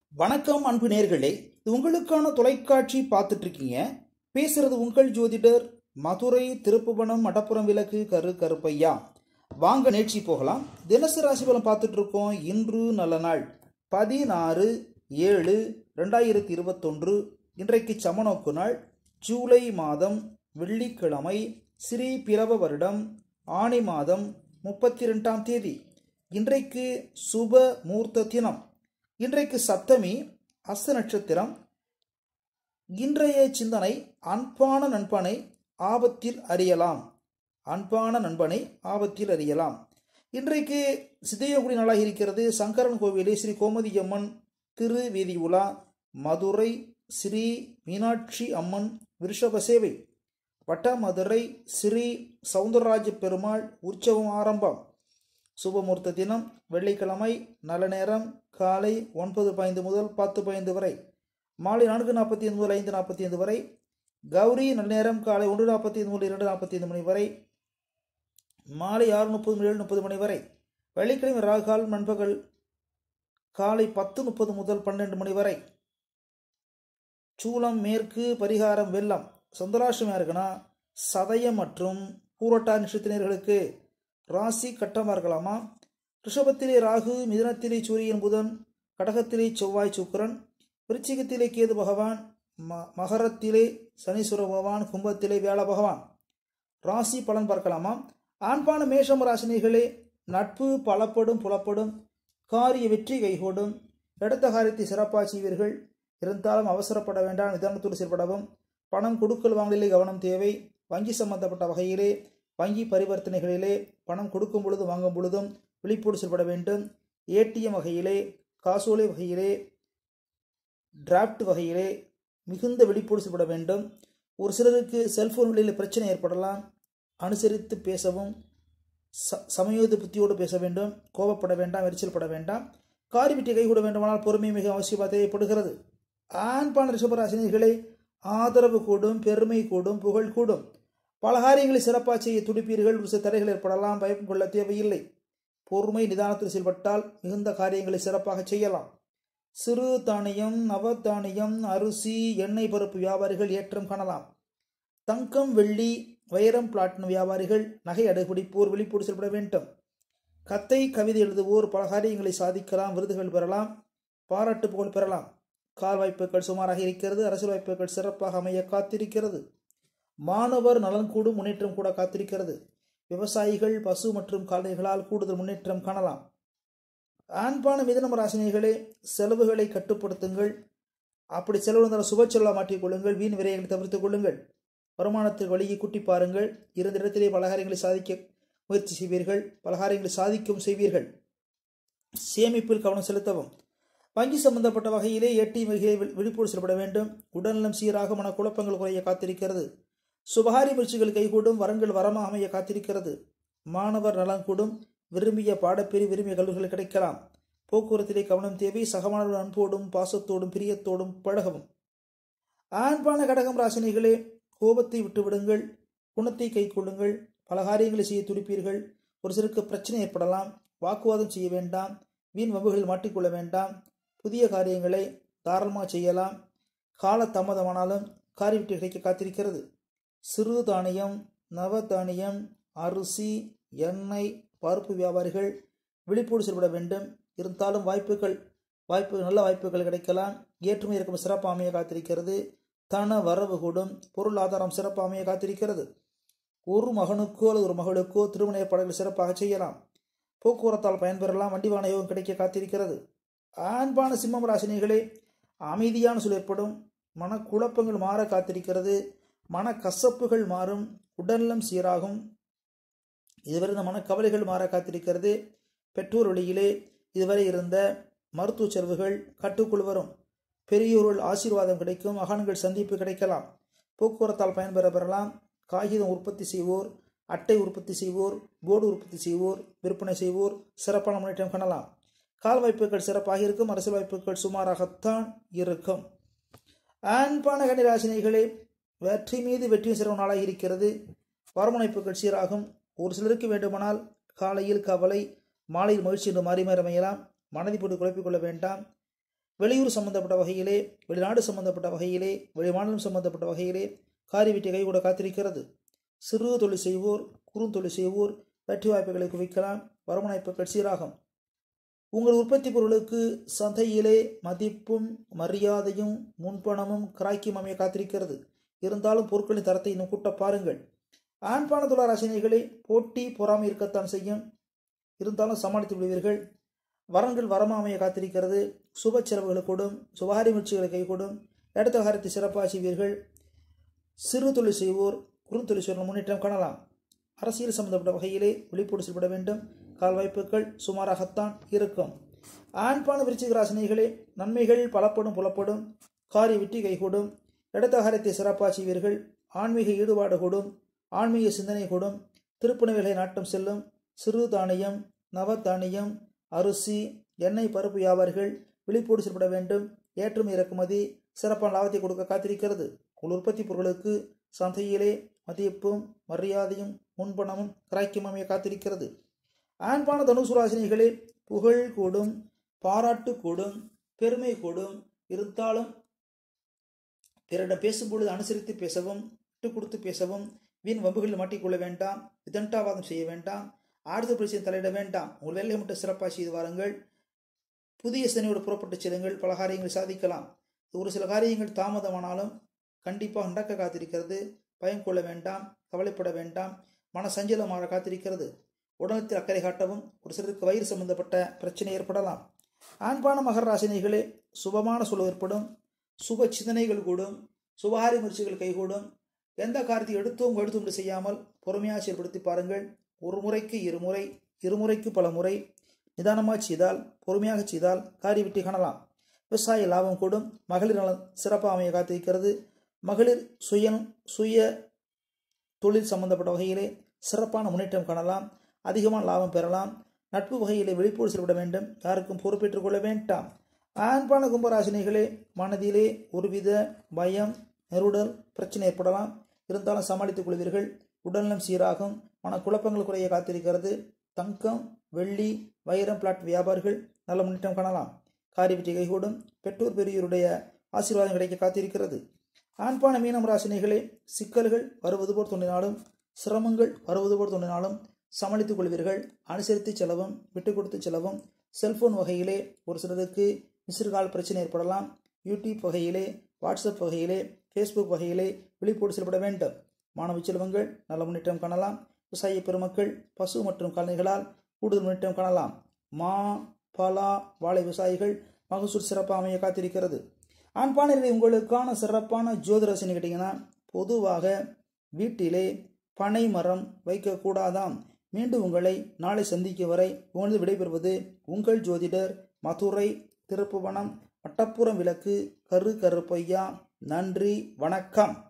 வணக்கம் அன்பு நேர்களே இது உங்களுக்கான தொலைக்காட்சி பார்த்துட்டு இருக்கீங்க பேசுறது உங்கள் ஜோதிடர் மதுரை திருப்புவனம் மடப்புறம் விளக்கு கரு கருப்பையா வாங்க நேர்ச்சி போகலாம் தினசரி ராசி பலன் பார்த்துட்டு இருக்கோம் இன்று நல்ல நாள் பதினாறு ஏழு ரெண்டாயிரத்தி இருபத்தொன்று இன்றைக்கு சமநோக்கு நாள் ஜூலை மாதம் வெள்ளிக்கிழமை ஸ்ரீ பிறவ வருடம் ஆணி மாதம் முப்பத்தி ரெண்டாம் தேதி இன்றைக்கு சுப மூர்த்த தினம் இன்றைக்கு சப்தமி அஸ்த நட்சத்திரம் இன்றைய சிந்தனை அன்பான நண்பனை ஆபத்தில் அறியலாம் அன்பான நண்பனை ஆபத்தில் அறியலாம் இன்றைக்கு சிதையகுடி நாளாக இருக்கிறது சங்கரன் கோவிலில் ஸ்ரீ கோமதி அம்மன் திரு வீதி உலா மதுரை ஸ்ரீ மீனாட்சி அம்மன் விருஷப சேவை வட்டமதுரை ஸ்ரீ சவுந்தரராஜ பெருமாள் உற்சவம் ஆரம்பம் சுபமுகூர்த்த தினம் வெள்ளிக்கிழமை நல்ல நேரம் காலை ஒன்பது பதினைந்து முதல் பத்து பதினைந்து வரை மாலை நான்கு நாற்பத்தி ஐந்து முதல் ஐந்து நாற்பத்தி ஐந்து வரை கௌரி நல்ல நேரம் காலை ஒன்று நாற்பத்தி ஐந்து முதல் இரண்டு நாற்பத்தி ஐந்து மணி வரை மாலை ஆறு முப்பது முதல் ஏழு முப்பது மணி வரை வெள்ளிக்கிழமை ராகால் நண்பகல் காலை பத்து முப்பது முதல் பன்னெண்டு மணி வரை சூளம் மேற்கு பரிகாரம் வெள்ளம் சந்திராஷ்டமியாக இருக்குன்னா சதயம் மற்றும் பூரட்டா நட்சத்திரர்களுக்கு ராசி கட்டமாக இருக்கலாமா ரிஷபத்திலே ராகு மிதுனத்திலே சூரியன் புதன் கடகத்திலே செவ்வாய் சுக்கரன் விருச்சிகத்திலே கேது பகவான் ம மகரத்திலே சனீஸ்வர பகவான் கும்பத்திலே வியாழ பகவான் ராசி பலன் பார்க்கலாமா ஆண்பான மேஷம் ராசினிகளே நட்பு பலப்படும் புலப்படும் காரிய வெற்றி கைகூடும் எடுத்த காரியத்தை சிறப்பாக செய்வீர்கள் இருந்தாலும் அவசரப்பட வேண்டாம் நிதானத்தோடு செயல்படவும் பணம் கொடுக்கல் வாங்கலிலே கவனம் தேவை வங்கி சம்பந்தப்பட்ட வகையிலே வங்கி பரிவர்த்தனைகளிலே பணம் கொடுக்கும் பொழுது வாங்கும் பொழுதும் விழிப்போடு செயல்பட வேண்டும் ஏடிஎம் வகையிலே காசோலை வகையிலே டிராஃப்ட் வகையிலே மிகுந்த விழிப்போடு செயல்பட வேண்டும் ஒரு சிலருக்கு செல்போன் வழியில் பிரச்சனை ஏற்படலாம் அனுசரித்து பேசவும் ச சமயோத புத்தியோடு பேச வேண்டும் கோபப்பட வேண்டாம் எரிச்சல் பட வேண்டாம் காரி விட்டு கைகூட வேண்டுமானால் பொறுமை மிக அவசியமாக தேவைப்படுகிறது ஆண்பான ரிஷபராசினியர்களே ஆதரவு கூடும் பெருமை கூடும் புகழ் கூடும் பல காரியங்களை சிறப்பாக செய்ய துடிப்பீர்கள் ஒரு சில தடைகள் ஏற்படலாம் பயம் கொள்ள தேவையில்லை பொறுமை நிதானத்தில் செயல்பட்டால் மிகுந்த காரியங்களை சிறப்பாக செய்யலாம் சிறு தானியம் நவதானியம் அரிசி எண்ணெய் பருப்பு வியாபாரிகள் ஏற்றம் காணலாம் தங்கம் வெள்ளி வைரம் பிளாட்டினம் வியாபாரிகள் நகை அடைபிடிப்போர் விழிப்போடு செயல்பட வேண்டும் கத்தை கவிதை எழுதுவோர் பல காரியங்களை சாதிக்கலாம் விருதுகள் பெறலாம் பாராட்டு புகழ் பெறலாம் கால் வாய்ப்புகள் சுமாராக இருக்கிறது அரசியல் வாய்ப்புகள் சிறப்பாக அமைய காத்திருக்கிறது மாணவர் நலன் கூடும் முன்னேற்றம் கூட காத்திருக்கிறது விவசாயிகள் பசு மற்றும் கால்நடைகளால் கூடுதல் முன்னேற்றம் காணலாம் ஆண்பான மிதனம் ராசினிகளே செலவுகளை கட்டுப்படுத்துங்கள் அப்படி செலவு இருந்தால் சுப செலவாக மாற்றிக்கொள்ளுங்கள் வீண் விரயங்களை தவிர்த்துக் கொள்ளுங்கள் வருமானத்தில் வழியை கூட்டி பாருங்கள் இருந்த இடத்திலே பலகாரியங்களை சாதிக்க முயற்சி செய்வீர்கள் பலகாரியங்களை சாதிக்கவும் செய்வீர்கள் சேமிப்பில் கவனம் செலுத்தவும் வங்கி சம்பந்தப்பட்ட வகையிலே ஏடிஎம் வகையை விழிப்போடு செயல்பட வேண்டும் உடல்நலம் சீராக மன குழப்பங்கள் குறைய காத்திருக்கிறது சுபகாரி முயற்சிகள் கைகூடும் வரங்கள் வரமாக அமைய காத்திருக்கிறது மாணவர் நலன் கூடும் விரும்பிய பாடப்பிரி விரும்பிய கல்லூரிகள் கிடைக்கலாம் போக்குவரத்திலே கவனம் தேவை சகமானவர்கள் அன்போடும் பாசத்தோடும் பிரியத்தோடும் பழகவும் ஆண்பான கடகம் ராசினிகளே கோபத்தை விட்டுவிடுங்கள் குணத்தை கை கொள்ளுங்கள் பல காரியங்களை செய்ய துடிப்பீர்கள் ஒரு சிலருக்கு பிரச்சனை ஏற்படலாம் வாக்குவாதம் செய்ய வேண்டாம் வீண் வம்புகளில் மாட்டிக்கொள்ள வேண்டாம் புதிய காரியங்களை தாராளமாக செய்யலாம் கால தாமதமானாலும் காரிவிட்டு கிடைக்க காத்திருக்கிறது சிறு தானியம் நவதானியம் அரிசி எண்ணெய் பருப்பு வியாபாரிகள் விழிப்போடு செயல்பட வேண்டும் இருந்தாலும் வாய்ப்புகள் வாய்ப்பு நல்ல வாய்ப்புகள் கிடைக்கலாம் ஏற்றுமை இருக்கும் சிறப்பு அமைய காத்திருக்கிறது தன வரவு கூடும் பொருளாதாரம் சிறப்பு அமைய காத்திருக்கிறது ஒரு மகனுக்கோ அல்லது ஒரு மகளுக்கோ திருமண ஏற்பாடுகள் சிறப்பாக செய்யலாம் போக்குவரத்தால் பயன்பெறலாம் வண்டி வாகன யோகம் கிடைக்க காத்திருக்கிறது ஆண்பான சிம்மம் ராசினிகளே அமைதியான சூழல் ஏற்படும் மனக்குழப்பங்கள் மாற காத்திருக்கிறது மன கசப்புகள் மாறும் உடல்நலம் சீராகும் இதுவரை இந்த மனக்கவலைகள் மாற காத்திருக்கிறது பெற்றோர் வழியிலே இதுவரை இருந்த மருத்துவ செலவுகள் கட்டுக்குள் வரும் பெரியோர்கள் ஆசீர்வாதம் கிடைக்கும் மகான்கள் சந்திப்பு கிடைக்கலாம் போக்குவரத்தால் பயன்பெற பெறலாம் காகிதம் உற்பத்தி செய்வோர் அட்டை உற்பத்தி செய்வோர் போர்டு உற்பத்தி செய்வோர் விற்பனை செய்வோர் சிறப்பான முன்னேற்றம் காணலாம் கால் வாய்ப்புகள் சிறப்பாக இருக்கும் அரசியல் வாய்ப்புகள் சுமாராகத்தான் இருக்கும் ஆண்பான கன்னிராசினிகளே வெற்றி மீது வெற்றி சிறப்பு நாளாக இருக்கிறது வருமானப்புகள் சீராகும் ஒரு சிலருக்கு வேண்டுமானால் காலையில் கவலை மாலையில் மகிழ்ச்சி என்று மாறி மாறி அமையலாம் மனதை போட்டு குழப்பிக் கொள்ள வேண்டாம் வெளியூர் சம்பந்தப்பட்ட வகையிலே வெளிநாடு சம்பந்தப்பட்ட வகையிலே வெளிமாநிலம் சம்பந்தப்பட்ட வகையிலே காரி வெற்றி கைகூட காத்திருக்கிறது சிறு தொழில் செய்வோர் குறுந்தொழில் செய்வோர் வெற்றி வாய்ப்புகளை குவிக்கலாம் வருமானப்புகள் சீராகும் உங்கள் உற்பத்தி பொருளுக்கு சந்தையிலே மதிப்பும் மரியாதையும் முன்பணமும் கிராக்கியும் அமைய காத்திருக்கிறது இருந்தாலும் பொருட்களின் தரத்தை இன்னும் கூட்ட பாருங்கள் ஆண்பான துளார் ரசனைகளே போட்டி பொறாமை இருக்கத்தான் செய்யும் இருந்தாலும் சமாளித்து விடுவீர்கள் வரன்கள் வரமாமைய காத்திருக்கிறது சுப செலவுகளை கூடும் சுபகாரி முயற்சிகளை கைகூடும் அடுத்த காரத்தை சிறப்பாக செய்வீர்கள் சிறு தொழில் செய்வோர் குறுந்தொழில் செய்வோர் முன்னேற்றம் காணலாம் அரசியல் சம்பந்தப்பட்ட வகையிலே விழிப்போடு செயல்பட வேண்டும் கால் வாய்ப்புகள் சுமாராகத்தான் இருக்கும் ஆண்பான விருச்சிக ராசினிகளே நன்மைகள் பலப்படும் புலப்படும் காரிய வெற்றி கைகூடும் இடத்தகாரத்தை சிறப்பாக செய்வீர்கள் ஆன்மீக ஈடுபாடு கூடும் ஆன்மீக சிந்தனை கூடும் திருப்புணவைகளை நாட்டம் செல்லும் சிறு தானியம் நவதானியம் அரிசி எண்ணெய் பருப்பு வியாபாரிகள் விழிப்போடு செயல்பட வேண்டும் ஏற்றுமதி இறக்குமதி சிறப்பான லாபத்தை கொடுக்க காத்திருக்கிறது உங்கள் உற்பத்தி பொருட்களுக்கு சந்தையிலே மதிப்பும் மரியாதையும் முன்பணமும் கிராக்கியம் அமைய காத்திருக்கிறது ஆண்பான தனுசு ராசினிகளே புகழ் கூடும் பாராட்டு கூடும் பெருமை கூடும் இருந்தாலும் பிறரிடம் பேசும்பொழுது அனுசரித்து பேசவும் விட்டு கொடுத்து பேசவும் வீண் வம்புகளில் மாட்டிக்கொள்ள வேண்டாம் விதண்டாவாதம் செய்ய வேண்டாம் ஆறுதல் பிரச்சனை தலையிட வேண்டாம் உங்கள் வேலையை மட்டும் சிறப்பாக செய்து வாருங்கள் புதிய சிந்தனையோடு புறப்பட்டு செல்லுங்கள் பல காரியங்களை சாதிக்கலாம் ஒரு சில காரியங்கள் தாமதமானாலும் கண்டிப்பாக நடக்க காத்திருக்கிறது பயம் கொள்ள வேண்டாம் கவலைப்பட வேண்டாம் மன சஞ்சலமாக காத்திருக்கிறது உடலத்தில் அக்கறை காட்டவும் ஒரு சிலருக்கு வயிறு சம்பந்தப்பட்ட பிரச்சனை ஏற்படலாம் ஆண்பான மகர ராசினிகளே சுபமான சூழல் ஏற்படும் சுப சிந்தனைகள் கூடும் சுபகாரி முயற்சிகள் கைகூடும் எந்த காரியத்தை எடுத்தோம் எடுத்தும் செய்யாமல் பொறுமையாக செயல்படுத்தி பாருங்கள் ஒரு முறைக்கு இருமுறை இருமுறைக்கு பல முறை நிதானமாக செய்தால் பொறுமையாக செய்தால் காரி வெற்றி காணலாம் விவசாய லாபம் கூடும் மகளிர் நலன் சிறப்பாக அமைய காத்திருக்கிறது மகளிர் சுய சுய தொழில் சம்பந்தப்பட்ட வகையிலே சிறப்பான முன்னேற்றம் காணலாம் அதிகமான லாபம் பெறலாம் நட்பு வகையிலே வெளிப்போடு செயல்பட வேண்டும் யாருக்கும் பொறுப்பேற்றுக் கொள்ள வேண்டாம் ஆண்பான கும்பராசினிகளே மனதிலே ஒருவித பயம் நெருடல் பிரச்சனை ஏற்படலாம் இருந்தாலும் சமாளித்துக் கொள்வீர்கள் உடல்நலம் சீராகும் மனக்குழப்பங்கள் குறைய காத்திருக்கிறது தங்கம் வெள்ளி வைரம் பிளாட் வியாபாரிகள் நல்ல முன்னேற்றம் காணலாம் காரி வெற்றி கைகூடும் பெற்றோர் பெரியோருடைய ஆசீர்வாதம் கிடைக்க காத்திருக்கிறது ஆண்பான மீனம் ராசினிகளே சிக்கல்கள் வருவது போல் தோன்றினாலும் சிரமங்கள் வருவது போல் தோன்றினாலும் சமாளித்துக் கொள்வீர்கள் அனுசரித்து செலவும் விட்டு கொடுத்து செலவும் செல்போன் வகையிலே ஒரு சிலருக்கு மிஸ்ருகால் பிரச்சனை ஏற்படலாம் யூடியூப் வகையிலே வாட்ஸ்அப் வகையிலே ஃபேஸ்புக் வகையிலே விழிப்போடு செயல்பட வேண்டும் மாணவ செல்வங்கள் நல்ல முன்னேற்றம் காணலாம் விவசாய பெருமக்கள் பசு மற்றும் கால்நடைகளால் கூடுதல் முன்னேற்றம் காணலாம் மா பலா வாழை விவசாயிகள் மகசூல் சிறப்பாக அமைய காத்திருக்கிறது ஆண்பானைகளை உங்களுக்கான சிறப்பான ஜோதிரசனை கேட்டிங்கன்னா பொதுவாக வீட்டிலே பனை மரம் வைக்கக்கூடாதாம் மீண்டும் உங்களை நாளை சந்திக்கும் வரை உங்களது விடைபெறுவது உங்கள் ஜோதிடர் மதுரை திருப்புவனம் வட்டப்புறம் விளக்கு கரு கருப்பையா நன்றி வணக்கம்